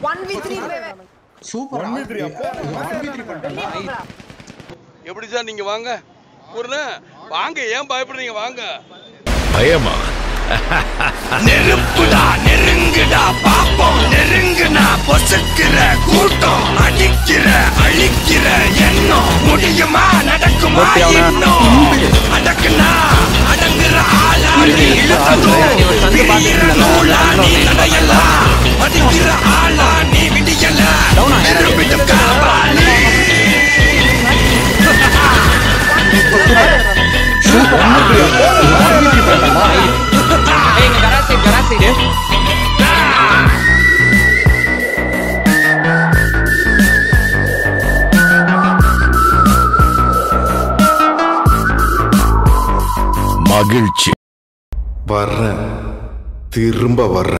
One V three super One v three அப்போ? எப்படி sir நீங்க வாங்க ஒரு வாங்க ஏன் பயப்படுறீங்க வாங்க பயமா நெருப்புடா நெருங்குடா பாப்போம் நெருங்குனா பொசுக்கிற கூட்டம் அடிக்கிற அழிக்கிற எண்ணம் முடியுமா நடக்குமா இன்னும் அடக்குனா அடங்குற ஆளா நீ இழுத்ததும் பிரியிற நூலா நீ நடையலாம் மதிக்கிற ஆளா நீ விடியல திரும்பிட்டும் காவாலி எங்க கராஜ் சைடு கராஜ் சைடு மகிழ்ச்சி வர்றேன் திரும்ப வர்றேன்